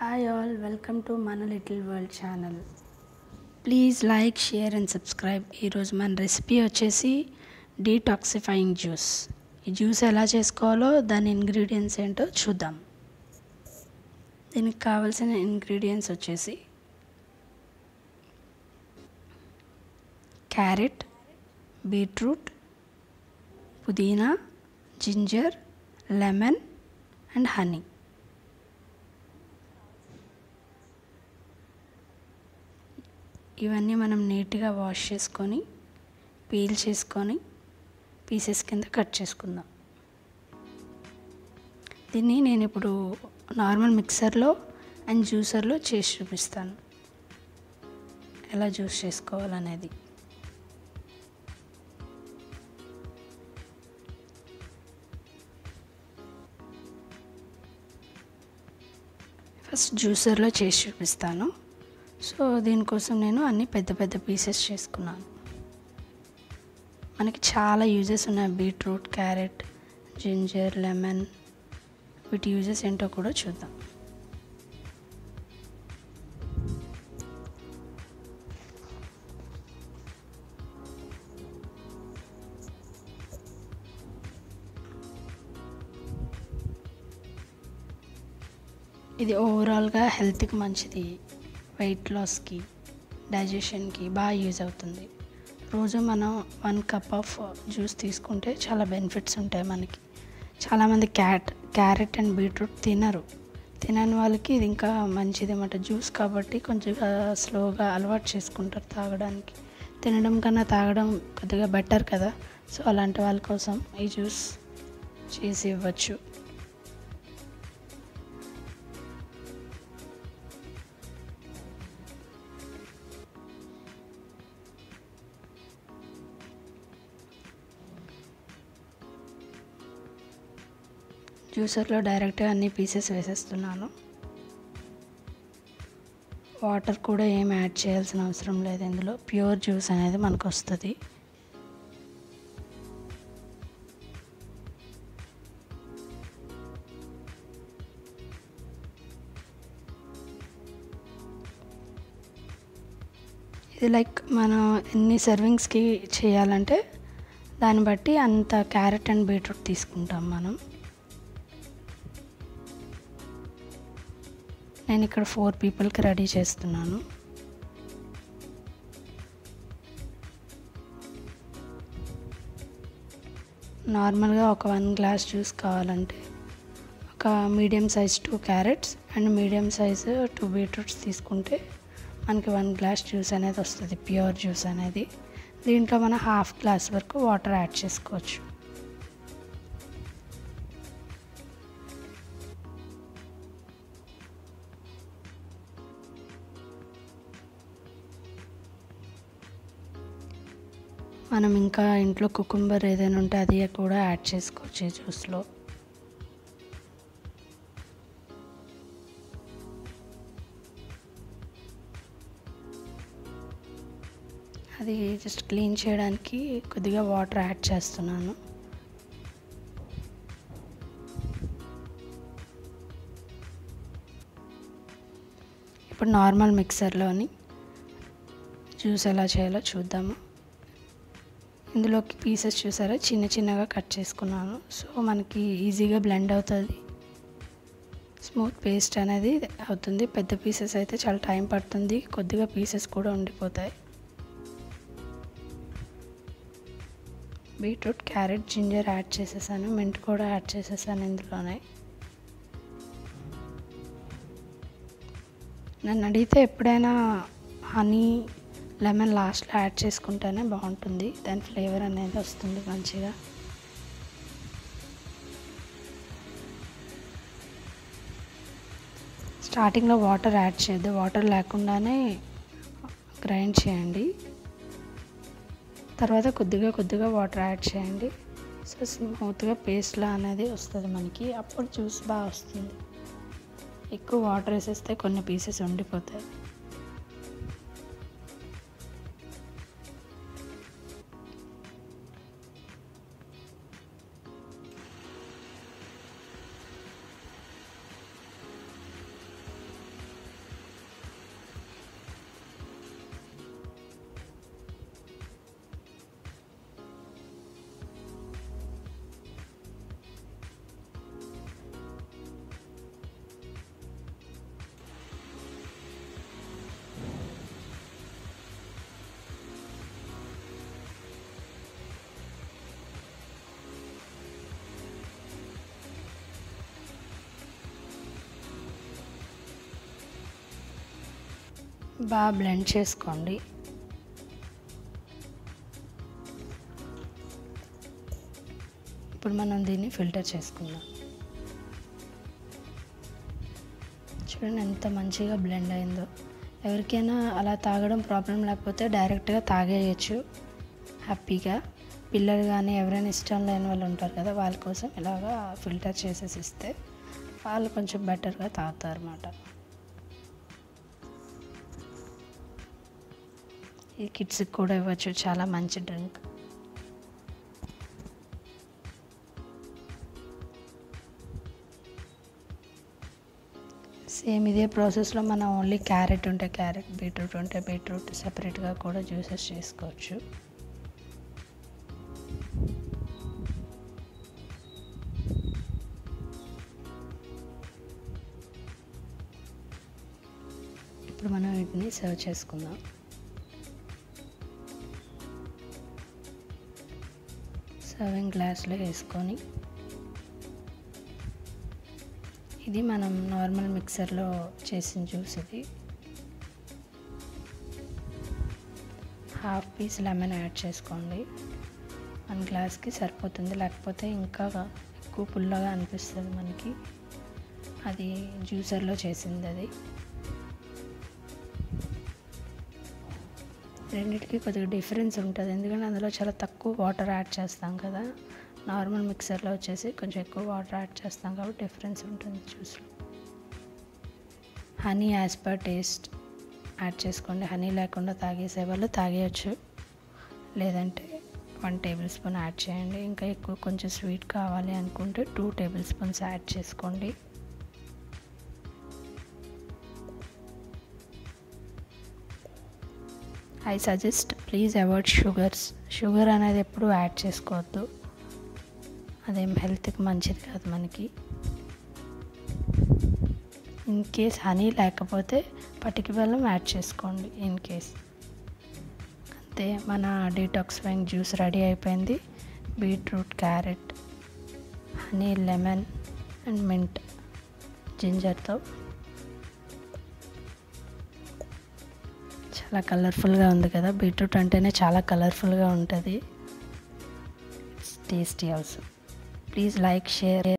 hi all welcome to మన little world channel please like share and subscribe ఈరోజు మన recipe వచ్చేసి detoxifying juice ఈ జ్యూస్ ఎలా చేసుకోవాలో దాని ఇంగ్రీడియంట్స్ ఏంటో చూద్దాం దీనికి కావాల్సిన ఇంగ్రీడియంట్స్ వచ్చేసి క్యారెట్ బీట్రూట్ పుదీనా జింజర్ లెమన్ అండ్ హనీ ఇవన్నీ మనం నీట్గా వాష్ చేసుకొని పీల్ చేసుకొని పీసెస్ కింద కట్ చేసుకుందాం దీన్ని నేను ఇప్పుడు నార్మల్ మిక్సర్లో అండ్ జ్యూసర్లో చేసి చూపిస్తాను ఎలా జ్యూస్ చేసుకోవాలనేది ఫస్ట్ జ్యూసర్లో చేసి చూపిస్తాను సో దీనికోసం నేను అన్ని పెద్ద పెద్ద పీసెస్ చేసుకున్నాను మనకి చాలా యూజెస్ ఉన్నాయి బీట్రూట్ క్యారెట్ జింజర్ లెమన్ వీటి యూజెస్ ఏంటో కూడా చూద్దాం ఇది ఓవరాల్గా హెల్త్కి మంచిది వెయిట్ లాస్కి డైజెషన్కి బాగా యూజ్ అవుతుంది రోజు మనం వన్ కప్ ఆఫ్ జ్యూస్ తీసుకుంటే చాలా బెనిఫిట్స్ ఉంటాయి మనకి చాలామంది క్యాట్ క్యారెట్ అండ్ బీట్రూట్ తినరు తినని వాళ్ళకి ఇది ఇంకా మంచిది అన్నమాట జ్యూస్ కాబట్టి కొంచెం స్లోగా అలవాటు చేసుకుంటారు తాగడానికి తినడం కన్నా తాగడం కొద్దిగా బెటర్ కదా సో అలాంటి వాళ్ళ కోసం ఈ జ్యూస్ చేసి ఇవ్వచ్చు జ్యూసర్లో డైరెక్ట్గా అన్ని పీసెస్ వేసేస్తున్నాను వాటర్ కూడా ఏం యాడ్ చేయాల్సిన అవసరం లేదు ఇందులో ప్యూర్ జ్యూస్ అనేది మనకు వస్తుంది ఇది లైక్ మనం ఎన్ని సర్వింగ్స్కి చేయాలంటే దాన్ని బట్టి అంత క్యారెట్ అండ్ బీట్రూట్ తీసుకుంటాం మనం నేను ఇక్కడ ఫోర్ పీపుల్కి రెడీ చేస్తున్నాను నార్మల్గా ఒక వన్ గ్లాస్ జ్యూస్ కావాలంటే ఒక medium size two carrots and medium size two beetroots తీసుకుంటే మనకి వన్ గ్లాస్ జ్యూస్ అనేది వస్తుంది ప్యూర్ జ్యూస్ అనేది దీంట్లో మనం హాఫ్ గ్లాస్ వరకు వాటర్ యాడ్ చేసుకోవచ్చు మనం ఇంకా ఇంట్లో కుకుంబర్ ఏదైనా ఉంటే అది కూడా యాడ్ చేసుకోవచ్చు ఈ జ్యూస్లో అది జస్ట్ క్లీన్ చేయడానికి కొద్దిగా వాటర్ యాడ్ చేస్తున్నాను ఇప్పుడు నార్మల్ మిక్సర్లోని జ్యూస్ ఎలా చేయాలో చూద్దాము ఇందులోకి పీసెస్ చూసారా చిన్న చిన్నగా కట్ చేసుకున్నాను సో మనకి ఈజీగా బ్లెండ్ అవుతుంది స్మూత్ పేస్ట్ అనేది అవుతుంది పెద్ద పీసెస్ అయితే చాలా టైం పడుతుంది కొద్దిగా పీసెస్ కూడా ఉండిపోతాయి బీట్రూట్ క్యారెట్ జింజర్ యాడ్ చేసేసాను మింట్ కూడా యాడ్ చేసేసాను ఇందులోనే నన్ను అడిగితే ఎప్పుడైనా హనీ లెమన్ లాస్ట్లో యాడ్ చేసుకుంటేనే బాగుంటుంది దాని ఫ్లేవర్ అనేది వస్తుంది మంచిగా స్టార్టింగ్లో వాటర్ యాడ్ చేయద్దు వాటర్ లేకుండానే గ్రైండ్ చేయండి తర్వాత కొద్దిగా కొద్దిగా వాటర్ యాడ్ చేయండి సో స్మూత్గా పేస్ట్లా అనేది వస్తుంది మనకి అప్పుడు జ్యూస్ బాగా వస్తుంది ఎక్కువ వాటర్ వేసేస్తే కొన్ని పీసెస్ ఉండిపోతాయి బాగా బ్లెండ్ చేసుకోండి ఇప్పుడు మనం దీన్ని ఫిల్టర్ చేసుకుందాం చూడండి ఎంత మంచిగా బ్లెండ్ అయిందో ఎవరికైనా అలా తాగడం ప్రాబ్లం లేకపోతే డైరెక్ట్గా తాగేయచ్చు హ్యాపీగా పిల్లలు కానీ ఎవరైనా ఇష్టం లేని వాళ్ళు ఉంటారు కదా వాళ్ళ కోసం ఇలాగా ఫిల్టర్ చేసేసి ఇస్తే వాళ్ళు కొంచెం బెటర్గా తాగుతారు అన్నమాట ఈ కిడ్స్కి కూడా ఇవ్వచ్చు చాలా మంచి డ్రింక్ సేమ్ ఇదే ప్రాసెస్లో మనం ఓన్లీ క్యారెట్ ఉంటే క్యారెట్ బీట్రూట్ ఉంటే బీట్రూట్ సెపరేట్గా కూడా జ్యూసెస్ చేసుకోవచ్చు ఇప్పుడు మనం వీటిని సర్వ్ చేసుకుందాం సర్వింగ్ గ్లాస్లో వేసుకొని ఇది మనం నార్మల్ మిక్సర్లో చేసిన జ్యూస్ ఇది హాఫ్ పీస్ లెమన్ యాడ్ చేసుకోండి వన్ గ్లాస్కి సరిపోతుంది లేకపోతే ఇంకా ఎక్కువ పుల్లగా అనిపిస్తుంది మనకి అది జ్యూసర్లో చేసింది అది రెండింటికి కొద్దిగా డిఫరెన్స్ ఉంటుంది ఎందుకంటే అందులో చాలా తక్కువ వాటర్ యాడ్ చేస్తాం కదా నార్మల్ మిక్సర్లో వచ్చేసి కొంచెం ఎక్కువ వాటర్ యాడ్ చేస్తాం కాబట్టి డిఫరెన్స్ ఉంటుంది జ్యూస్లో honey as per taste add చేసుకోండి హనీ లేకుండా తాగేసే వాళ్ళు తాగేయచ్చు లేదంటే వన్ టేబుల్ స్పూన్ యాడ్ చేయండి ఇంకా ఎక్కువ కొంచెం స్వీట్ కావాలి అనుకుంటే టూ టేబుల్ స్పూన్స్ యాడ్ చేసుకోండి I suggest please avoid sugars sugar అనేది ఎప్పుడు యాడ్ చేసుకోవద్దు అదేం హెల్త్కి మంచిది కాదు మనకి ఇన్ కేస్ హనీ లేకపోతే పటికి బెల్లం యాడ్ చేసుకోండి ఇన్ కేస్ అంతే మన డీటాక్సిఫైయింగ్ జ్యూస్ రెడీ అయిపోయింది beetroot carrot honey lemon and mint జింజర్తో చాలా కలర్ఫుల్గా ఉంది కదా బీట్రూట్ అంటేనే చాలా కలర్ఫుల్గా ఉంటుంది it's tasty also please like share